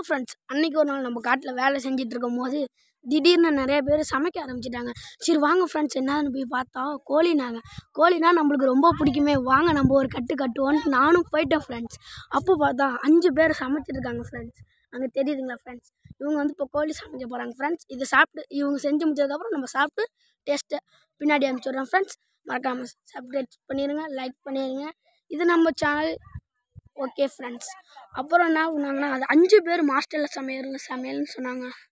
friends அன்றைக்கி ஒரு நாள் நம்ம காட்டில் வேலை செஞ்சுட்டு இருக்கும் போது திடீர்னு நிறைய பேர் சமைக்க ஆரம்பிச்சிட்டாங்க சரி வாங்க ஃப்ரெண்ட்ஸ் என்னன்னு போய் பார்த்தா கோழினாங்க கோழினா நம்மளுக்கு ரொம்ப பிடிக்குமே வாங்க நம்ம ஒரு கட்டு கட்டுவோன்ட்டு நானும் போயிட்டேன் ஃப்ரெண்ட்ஸ் அப்போ பார்த்தா அஞ்சு பேர் சமைச்சிட்டு இருக்காங்க ஃப்ரெண்ட்ஸ் அங்கே தெரியுதுங்களா ஃப்ரெண்ட்ஸ் இவங்க வந்து இப்போ கோழி சமைக்க போகிறாங்க ஃப்ரெண்ட்ஸ் இதை சாப்பிட்டு இவங்க செஞ்சு முடிச்சதுக்கப்புறம் நம்ம சாப்பிட்டு டேஸ்ட்டை பின்னாடி அனுப்பிச்சிடுறோம் ஃப்ரெண்ட்ஸ் மறக்காமல் சப்ஸ்கிரைப் பண்ணிடுங்க லைக் பண்ணிடுங்க இது நம்ம சேனல் ஓகே ஃப்ரெண்ட்ஸ் அப்புறம் என்ன பண்ணாங்கன்னா அது அஞ்சு பேர் மாஸ்டரில் சமையல் சமையல்னு சொன்னாங்க